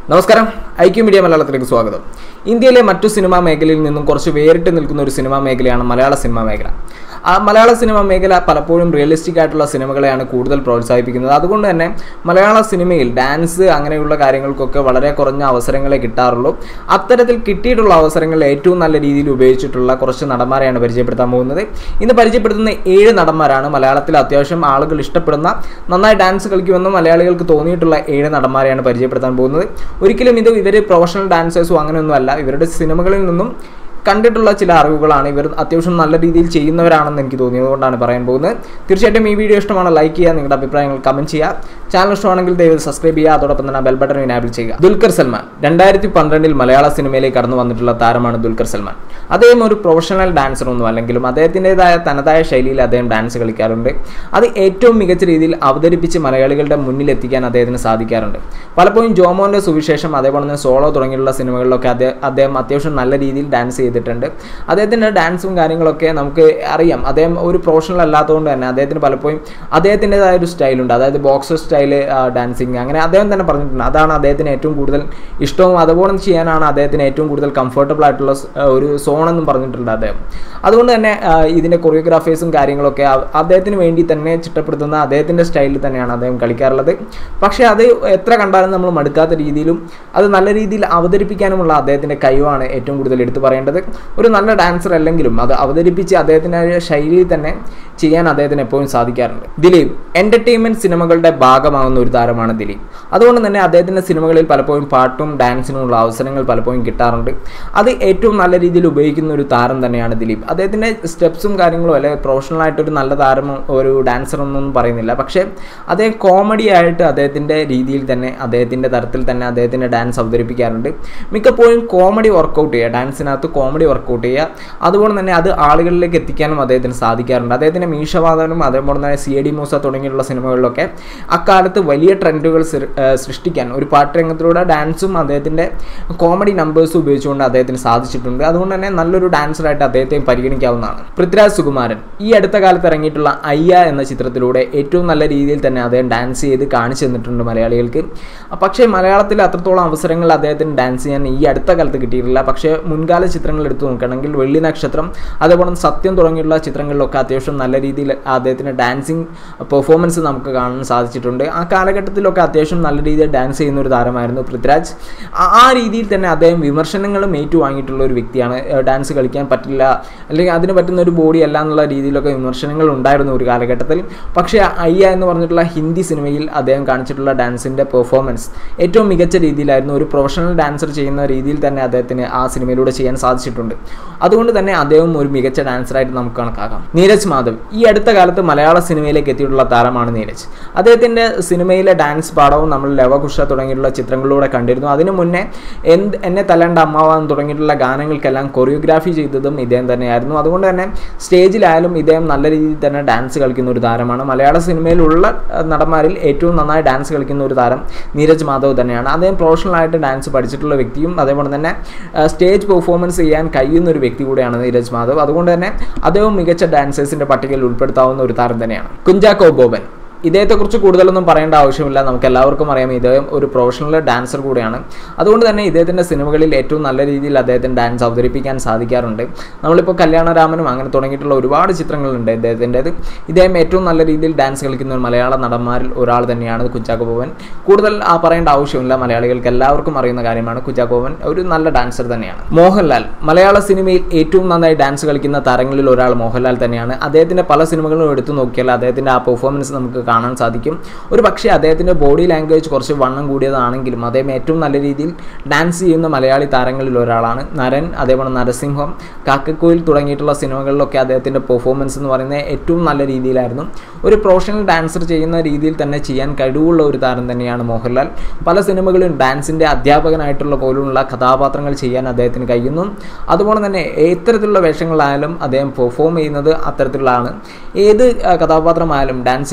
നമസ്കാരം IQ media മലയാളത്തിലേക്ക് സ്വാഗതം ഇന്ത്യയിലെ മറ്റു സിനിമാ മേഖലയിൽ നിന്നും കുറച്ച് വേറിട്ട് നിൽക്കുന്ന ഒരു സിനിമാ മേഖലയാണ് മലയാള സിനിമാ മേഖല ആ മലയാള സിനിമാ മേഖല പലപ്പോഴും റിയലിസ്റ്റിക് ആയിട്ടുള്ള സിനിമകളെയാണ് കൂടുതൽ പ്രോത്സാഹിപ്പിക്കുന്നത് അതുകൊണ്ട് തന്നെ മലയാള സിനിമയിൽ ഡാൻസ് അങ്ങനെയുള്ള കാര്യങ്ങൾക്കൊക്കെ വളരെ കുറഞ്ഞ അവസരങ്ങളെ കിട്ടാറുള്ളൂ അത്തരത്തിൽ കിട്ടിയിട്ടുള്ള അവസരങ്ങൾ ഏറ്റവും നല്ല രീതിയിൽ ഉപയോഗിച്ചിട്ടുള്ള കുറച്ച് നടന്മാരെയാണ് പരിചയപ്പെടുത്താൻ പോകുന്നത് ഇന്ന് പരിചയപ്പെടുത്തുന്ന ഏഴ് നടന്മാരാണ് മലയാളത്തിൽ അത്യാവശ്യം ആളുകൾ ഇഷ്ടപ്പെടുന്ന നന്നായി ഡാൻസ് കളിക്കുമെന്ന് മലയാളികൾക്ക് തോന്നിയിട്ടുള്ള ഏഴ് നടന്മാരെയാണ് പരിചയപ്പെടുത്താൻ പോകുന്നത് ഒരിക്കലും ഇത് ഇവർ പ്രൊഫഷണൽ ഡാൻസേഴ്സും അങ്ങനെയൊന്നുമല്ല ഇവരുടെ സിനിമകളിൽ നിന്നും കണ്ടിട്ടുള്ള ചില അറിവുകളാണ് ഇവർ അത്യാവശ്യം നല്ല രീതിയിൽ ചെയ്യുന്നവരാണെന്ന് എനിക്ക് തോന്നിയത് അതുകൊണ്ടാണ് പറയാൻ പോകുന്നത് തീർച്ചയായിട്ടും ഈ വീഡിയോ ഇഷ്ടമാണ് ലൈക്ക് ചെയ്യുക നിങ്ങളുടെ അഭിപ്രായങ്ങൾ കമൻറ്റ് ചെയ്യുക ചാനൽ ഇഷ്ടമാണെങ്കിൽ ദയവ് സബ്സ്ക്രൈബ് ചെയ്യുക അതോടൊപ്പം തന്നെ ബെൽ ബട്ടൺ എനാബിൾ ചെയ്യുക ദുൽഖർ സൽമാൻ രണ്ടായിരത്തി പന്ത്രണ്ടിൽ മലയാള സിനിമയിലേക്ക് കടന്നു വന്നിട്ടുള്ള താരമാണ് ദുൽഖർ സൽമാൻ അദ്ദേഹം ഒരു പ്രൊഫഷണൽ ഡാൻസർ ഒന്നും അല്ലെങ്കിലും അദ്ദേഹത്തിൻ്റെതായ തനതായ ശൈലിയിൽ അദ്ദേഹം ഡാൻസ് കളിക്കാറുണ്ട് അത് ഏറ്റവും മികച്ച രീതിയിൽ അവതരിപ്പിച്ച് മലയാളികളുടെ മുന്നിൽ എത്തിക്കാൻ അദ്ദേഹത്തിന് സാധിക്കാറുണ്ട് പലപ്പോഴും ജോമോൻ്റെ സുവിശേഷം അതേപോലെ തന്നെ സോളോ തുടങ്ങിയുള്ള സിനിമകളിലൊക്കെ അദ്ദേഹം അദ്ദേഹം അത്യാവശ്യം നല്ല രീതിയിൽ ഡാൻസ് ചെയ്തിട്ടുണ്ട് അദ്ദേഹത്തിൻ്റെ ഡാൻസും കാര്യങ്ങളൊക്കെ നമുക്ക് അറിയാം അദ്ദേഹം ഒരു പ്രൊഫഷണൽ അല്ലാത്തതുകൊണ്ട് തന്നെ അദ്ദേഹത്തിന് പലപ്പോഴും അദ്ദേഹത്തിൻ്റെതായ ഒരു സ്റ്റൈലുണ്ട് അതായത് ബോക്സർ സ്റ്റൈല് ഡാൻസിങ് അങ്ങനെ അദ്ദേഹം തന്നെ പറഞ്ഞിട്ടുണ്ട് അതാണ് അദ്ദേഹത്തിന് ഏറ്റവും കൂടുതൽ ഇഷ്ടവും അതുപോലെ ചെയ്യാനാണ് അദ്ദേഹത്തിന് ഏറ്റവും കൂടുതൽ കംഫർട്ടബിൾ ആയിട്ടുള്ള സ്- ആ, ഒരു സോൺ എന്നും പറഞ്ഞിട്ടുണ്ട് അദ്ദേഹം അതുകൊണ്ട് തന്നെ ആ, ഇതിൻ്റെ കൊറിയോഗ്രാഫേഴ്സും കാര്യങ്ങളൊക്കെ അ- അദ്ദേഹത്തിന് വേണ്ടി തന്നെ ചിട്ടപ്പെടുത്തുന്ന അദ്ദേഹത്തിൻ്റെ സ്റ്റൈലിൽ തന്നെയാണ് അദ്ദേഹം കളിക്കാറുള്ളത് പക്ഷേ അത് എത്ര കണ്ടാലും നമ്മൾ മടുക്കാത്ത രീതിയിലും അത് നല്ല രീതിയിൽ അവതരിപ്പിക്കാനുമുള്ള അദ്ദേഹത്തിൻ്റെ കഴിവാണ് ഏറ്റവും കൂടുതൽ എടുത്തു പറയേണ്ടത് ഒരു നല്ല ഡാൻസർ അല്ലെങ്കിലും അത് അവതരിപ്പിച്ച് അദ്ദേഹത്തിൻ്റെ ശൈലിയിൽ തന്നെ ചെയ്യാൻ അദ്ദേഹത്തിന് എപ്പോഴും സാധിക്കാറുണ്ട് ദിലീപ് എൻ്റർടൈൻമെൻറ്റ് സിനിമകളുടെ ഭാഗമാകുന്ന ഒരു താരമാണ് ദിലീപ് അതുകൊണ്ട് തന്നെ അദ്ദേഹത്തിൻ്റെ സിനിമകളിൽ പലപ്പോഴും പാട്ടും ഡാൻസിനുമുള്ള അവസരങ്ങൾ പലപ്പോഴും കിട്ടാറുണ്ട് അത് ഏറ്റവും നല്ല രീതിയിൽ ഉപയോഗിക്കുന്ന ഒരു താരം തന്നെയാണ് ദിലീപ് അദ്ദേഹത്തിൻ്റെ സ്റ്റെപ്സും കാര്യങ്ങളും അല്ലെ പ്രൊഫഷണൽ ആയിട്ടൊരു നല്ല താരം ഒരു ഡാൻസർ എന്നൊന്നും പറയുന്നില്ല പക്ഷേ അദ്ദേഹം കോമഡി ആയിട്ട് അദ്ദേഹത്തിൻ്റെ രീതിയിൽ തന്നെ അദ്ദേഹത്തിൻ്റെ തരത്തിൽ തന്നെ അദ്ദേഹത്തിൻ്റെ ഡാൻസ് അവതരിപ്പിക്കാറുണ്ട് മിക്കപ്പോഴും കോമഡി വർക്കൗട്ട് ചെയ്യുക ഡാൻസിനകത്ത് കോമഡി വർക്കൗട്ട് ചെയ്യുക അതുപോലെ തന്നെ അത് ആളുകളിലേക്ക് എത്തിക്കാനും അദ്ദേഹത്തിന് സാധിക്കാറുണ്ട് അദ്ദേഹത്തിൻ്റെ മീശവാദനും അതേപോലെ തന്നെ സി എ ഡി മൂസ തുടങ്ങിയുള്ള സിനിമകളിലൊക്കെ അക്കാലത്ത് വലിയ ട്രെൻഡുകൾ സൃ- ഏഹ് സൃഷ്ടിക്കാൻ ഒരു പാട്ട് രംഗത്തിലൂടെ ഡാൻസും അദ്ദേഹത്തിൻ്റെ കോമഡി നമ്പേഴ്സും ഉപയോഗിച്ചുകൊണ്ട് അദ്ദേഹത്തിന് സാധിച്ചിട്ടുണ്ട് അതുകൊണ്ട് തന്നെ നല്ലൊരു ഡാൻസറായിട്ട് അദ്ദേഹത്തെ പരിഗണിക്കാവുന്നതാണ് പൃഥ്വിരാജ് സുകുമാരൻ ഈ അടുത്ത കാലത്ത് ഇറങ്ങിയിട്ടുള്ള അയ്യ എന്ന ചിത്രത്തിലൂടെ ഏറ്റവും നല്ല രീതിയിൽ തന്നെ അദ്ദേഹം ഡാൻസ് ചെയ്ത് കാണിച്ചു തന്നിട്ടുണ്ട് മലയാളികൾക്ക് പക്ഷേ മലയാളത്തിൽ അത്രത്തോളം അവസരങ്ങൾ അദ്ദേഹത്തിന് ഡാൻസ് ചെയ്യാൻ ഈ അടുത്ത കാലത്ത് കിട്ടിയിട്ടില്ല പക്ഷേ മുൻകാല ചിത്രങ്ങൾ എടുത്തു നോക്കുകയാണെങ്കിൽ വെള്ളി നക്ഷത്രം അതേപോലെ തന്നെ സത്യം തുടങ്ങിയുള്ള ചിത്രങ്ങളിലൊക്കെ അത്യാവശ്യം നല്ല രീതിയിൽ അദ്ദേഹത്തിൻ്റെ ഡാൻസിങ് പെർഫോമൻസ് നമുക്ക് കാണാൻ സാധിച്ചിട്ടുണ്ട് ആ കാലഘട്ടത്തിലൊക്കെ അത്യാവശ്യം നല്ല രീതിയിൽ ഡാൻസ് ചെയ്യുന്ന ഒരു താരമായിരുന്നു പൃഥ്വിരാജ് ആ- ആ രീതിയിൽ തന്നെ അദ്ദേഹം വിമർശനങ്ങളും ഏറ്റുവാങ്ങിയിട്ടുള്ള ഒരു വ്യക്തിയാണ് ഏഹ് ഡാൻസ് കളിക്കാൻ പറ്റില്ല അല്ലെങ്കിൽ അതിന് പറ്റുന്ന ഒരു ബോഡി അല്ല എന്നുള്ള രീതിയിലൊക്കെ വിമർശനങ്ങൾ ഉണ്ടായിരുന്നു ഒരു കാലഘട്ടത്തിൽ പക്ഷേ അയ്യ എന്ന് പറഞ്ഞിട്ടുള്ള ഹിന്ദി സിനിമയിൽ അദ്ദേഹം കാണിച്ചിട്ടുള്ള ഡാൻസിൻ്റെ പെർഫോമൻസ് ഏറ്റവും മികച്ച രീതിയിലായിരുന്നു ഒരു പ്രൊഫഷണൽ ഡാൻസർ ചെയ്യുന്ന രീതിയിൽ തന്നെ അദ്ദേഹത്തിന് ആ സിനിമയിലൂടെ ചെയ്യാൻ സാധിച്ചിട്ടുണ്ട് അതുകൊണ്ട് തന്നെ അദ്ദേഹം ഒരു മികച്ച ഡാൻസറായിട്ട് നമുക്ക് കണക്കാക്കാം നീരജ് മാധവ് ഈ അടുത്ത കാലത്ത് മലയാള സിനിമയിലേക്ക് എത്തിയിട്ടുള്ള താരമാണ് നീരജ് അദ്ദേഹത്തിൻ്റെ സിനിമയിലെ ഡാൻസ് പാടവും നമ്മൾ ലവകുഷ തുടങ്ങിയിട്ടുള്ള ചിത്രങ്ങളിലൂടെ കണ്ടിരുന്നു അതിനു മുന്നേ എന്ത് എന്നെ തലേണ്ട അമ്മാവാൻ തുടങ്ങിയിട്ടുള്ള ഗാനങ്ങൾക്കെല്ലാം കൊറിയോഗ്രാഫി ചെയ്തതും ഇദ്ദേഹം തന്നെയായിരുന്നു അതുകൊണ്ട് തന്നെ സ്റ്റേജിലായാലും ഇദ്ദേഹം നല്ല രീതിയിൽ തന്നെ ഡാൻസ് കളിക്കുന്ന ഒരു താരമാണ് മലയാള സിനിമയിലുള്ള അഹ്, നടന്മാരിൽ ഏറ്റവും നന്നായി ഡാൻസ് കളിക്കുന്ന ഒരു താരം നീരജ് മാധവ് തന്നെയാണ് അദ്ദേഹം പ്രൊഫഷണലായിട്ട് ഡാൻസ് പഠിച്ചിട്ടുള്ള വ്യക്തിയും അതേപോലെ തന്നെ അഹ്, സ്റ്റേജ് പെർഫോമൻസ് ചെയ്യാൻ കഴിയുന്ന ഒരു വ്യക്തി കൂടെയാണ് നീരജ് മാധവ് അതുകൊണ്ട് തന്നെ അദ്ദേഹം മികച്ച ഡാൻസേഴ്സിന്റെ പട്ടികയിൽ ഉൾപ്പെടുത്താവുന്ന ഒരു താരം തന്നെയാണ് കുഞ്ചാക്കോ ബോബൻ ഇദ്ദേഹത്തെക്കുറിച്ച് കൂടുതലൊന്നും പറയേണ്ട ആവശ്യമില്ല നമുക്ക് എല്ലാവർക്കും അറിയാം ഇദ്ദേഹം ഒരു പ്രൊഫഷണൽ ഡാൻസർ കൂടിയാണ് അതുകൊണ്ട് തന്നെ ഇദ്ദേഹത്തിൻ്റെ സിനിമകളിൽ ഏറ്റവും നല്ല രീതിയിൽ അദ്ദേഹത്തിന് ഡാൻസ് അവതരിപ്പിക്കാൻ സാധിക്കാറുണ്ട് നമ്മളിപ്പോൾ കല്യാണരാമനും അങ്ങനെ തുടങ്ങിയിട്ടുള്ള ഒരുപാട് ചിത്രങ്ങളുണ്ട് ഇദ്ദേഹത്തിൻ്റെത് ഇദ്ദേഹം ഏറ്റവും നല്ല രീതിയിൽ ഡാൻസ് കളിക്കുന്ന ഒരു മലയാള നടന്മാരിൽ ഒരാൾ തന്നെയാണ് കുഞ്ചാക്കോ ബോബൻ കൂടുതൽ ആ പറയേണ്ട ആവശ്യമില്ല മലയാളികൾക്ക് എല്ലാവർക്കും അറിയുന്ന കാര്യമാണ് കുഞ്ചാക്കോ ബോബൻ ഒരു നല്ല ഡാൻസർ തന്നെയാണ് മോഹൻലാൽ മലയാള സിനിമയിൽ ഏറ്റവും നന്നായി ഡാൻസ് കളിക്കുന്ന താരങ്ങളിൽ ഒരാൾ മോഹൻലാൽ തന്നെയാണ് അദ്ദേഹത്തിൻ്റെ പല സിനിമകളും എടുത്തു നോക്കിയാൽ അദ്ദേഹത്തിൻ്റെ ആ പെർഫോമൻസ് നമുക്ക് കാണാൻ സാധിക്കും ഒരു പക്ഷേ അദ്ദേഹത്തിൻ്റെ ബോഡി ലാംഗ്വേജ് കുറച്ച് വണ്ണം കൂടിയതാണെങ്കിലും അദ്ദേഹം ഏറ്റവും നല്ല രീതിയിൽ ഡാൻസ് ചെയ്യുന്ന മലയാളി താരങ്ങളിൽ ഒരാളാണ് നരൻ അതേപോലെ നരസിംഹം കാക്കക്കോയിൽ തുടങ്ങിയിട്ടുള്ള സിനിമകളിലൊക്കെ അദ്ദേഹത്തിൻ്റെ പെർഫോമൻസ് എന്ന് പറയുന്നത് ഏറ്റവും നല്ല രീതിയിലായിരുന്നു ഒരു പ്രൊഫഷണൽ ഡാൻസർ ചെയ്യുന്ന രീതിയിൽ തന്നെ ചെയ്യാൻ കഴിവുള്ള ഒരു താരം തന്നെയാണ് മോഹൻലാൽ പല സിനിമകളും ഡാൻസിൻ്റെ അധ്യാപകനായിട്ടുള്ള പോലുള്ള കഥാപാത്രങ്ങൾ ചെയ്യാൻ അദ്ദേഹത്തിന് കഴിയുന്നു അതുപോലെ തന്നെ ഇത്തരത്തിലുള്ള വേഷങ്ങളായാലും അദ്ദേഹം പെർഫോം ചെയ്യുന്നത് അത്തരത്തിലുള്ളതാണ് ഏത് ആ, കഥാപാത്രമായാലും ഡാൻസ് ചെയ്യേണ്ട സ്ഥലം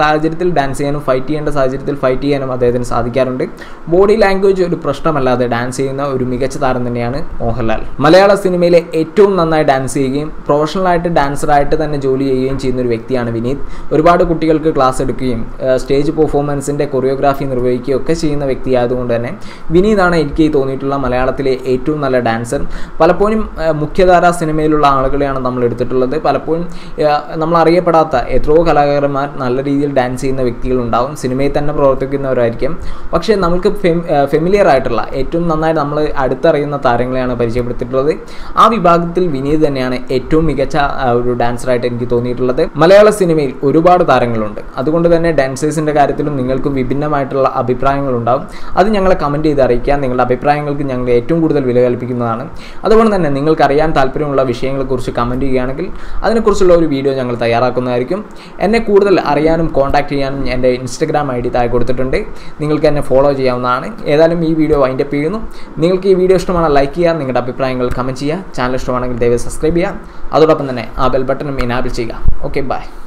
സാഹചര്യത്തിൽ ഡാൻസ് ചെയ്യാനും ഫൈറ്റ് ചെയ്യേണ്ട സാഹചര്യത്തിൽ ഫൈറ്റ് ചെയ്യാനും അദ്ദേഹത്തിന് സാധിക്കാറുണ്ട് ബോഡി ലാംഗ്വേജ് ഒരു പ്രശ്നമല്ലാതെ ഡാൻസ് ചെയ്യുന്ന ഒരു മികച്ച താരം തന്നെയാണ് മോഹൻലാൽ മലയാള സിനിമയിലെ ഏറ്റവും നന്നായി ഡാൻസ് ചെയ്യുകയും പ്രൊഫഷണലായിട്ട് ഡാൻസറായിട്ട് തന്നെ ജോലി ചെയ്യുകയും ചെയ്യുന്ന ഒരു വ്യക്തിയാണ് വിനീത് ഒരുപാട് കുട്ടികൾക്ക് ക്ലാസ് എടുക്കുകയും സ്റ്റേജ് പെർഫോമൻസിൻ്റെ കൊറിയോഗ്രാഫി നിർവഹിക്കുകയും ഒക്കെ ചെയ്യുന്ന വ്യക്തിയായതുകൊണ്ട് തന്നെ വിനീതാണ് എനിക്ക് തോന്നിയിട്ടുള്ള മലയാളത്തിലെ ഏറ്റവും നല്ല ഡാൻസർ പലപ്പോഴും ആ, മുഖ്യധാര സിനിമയിലുള്ള ആളുകളെയാണ് നമ്മൾ എടുത്തിട്ടുള്ളത് പലപ്പോഴും ആ, നമ്മൾ അറിയപ്പെടാത്ത എത്രയോ കലാകാരന്മാർ നല്ല രീതിയിൽ ഡാൻസ് ചെയ്യുന്ന വ്യക്തികളുണ്ടാവും സിനിമയിൽ തന്നെ പ്രവർത്തിക്കുന്നവരായിരിക്കും പക്ഷേ നമുക്ക് ഫെമിലിയർ ആയിട്ടുള്ള ഏറ്റവും നന്നായി നമ്മൾ അടുത്തറിയുന്ന താരങ്ങളെയാണ് പരിചയപ്പെടുത്തിയിട്ടുള്ളത് ആ വിഭാഗത്തിൽ വിനീത് തന്നെയാണ് ഏറ്റവും മികച്ച ആ, ഒരു ഡാൻസറായിട്ട് എനിക്ക് തോന്നിയിട്ടുള്ളത് മലയാള സിനിമയിൽ ഒരുപാട് താരങ്ങളുണ്ട് അതുകൊണ്ട് തന്നെ ഡാൻസേഴ്സിൻ്റെ കാര്യത്തിലും നിങ്ങൾക്ക് വിഭിന്നമായിട്ടുള്ള അഭിപ്രായങ്ങളുണ്ടാവും അത് ഞങ്ങളെ കമൻറ്റ് ചെയ്ത് അറിയിക്കുക നിങ്ങളുടെ അഭിപ്രായങ്ങൾക്ക് ഞങ്ങൾ ഏറ്റവും കൂടുതൽ വില കൽപ്പിക്കുന്നതാണ് അതുകൊണ്ട് തന്നെ നിങ്ങൾക്ക് അറിയാൻ താല്പര്യമുള്ള വിഷയങ്ങളെക്കുറിച്ച് കമൻറ്റ് ചെയ്യുകയാണെങ്കിൽ അതിനെക്കുറിച്ചുള്ള ഒരു വീഡിയോ ഞങ്ങൾ തയ്യാറാക്കുന്നതായിരിക്കും എന്നെ കൂടുതൽ അറിയാനും കോൺടാക്ട് ചെയ്യാനും എൻ്റെ ഇൻസ്റ്റഗ്രാം ഐ ഡി താഴെ കൊടുത്തിട്ടുണ്ട് നിങ്ങൾക്ക് എന്നെ ഫോളോ ചെയ്യാവുന്നതാണ് ഏതായാലും ഈ വീഡിയോ വൈൻഡപ്പ് ചെയ്യുന്നു നിങ്ങൾക്ക് ഈ വീഡിയോ ഇഷ്ടമാണ് ലൈക്ക് ചെയ്യുക നിങ്ങളുടെ അഭിപ്രായങ്ങൾ കമൻറ്റ് ചെയ്യുക ചാനൽ ഇഷ്ടമാണെങ്കിൽ ദയവ് സബ്സ്ക്രൈബ് ചെയ്യുക അതോടൊപ്പം തന്നെ ആ ബെൽ ബട്ടണും ഇനാബിൾ ചെയ്യുക ഓക്കെ ബൈ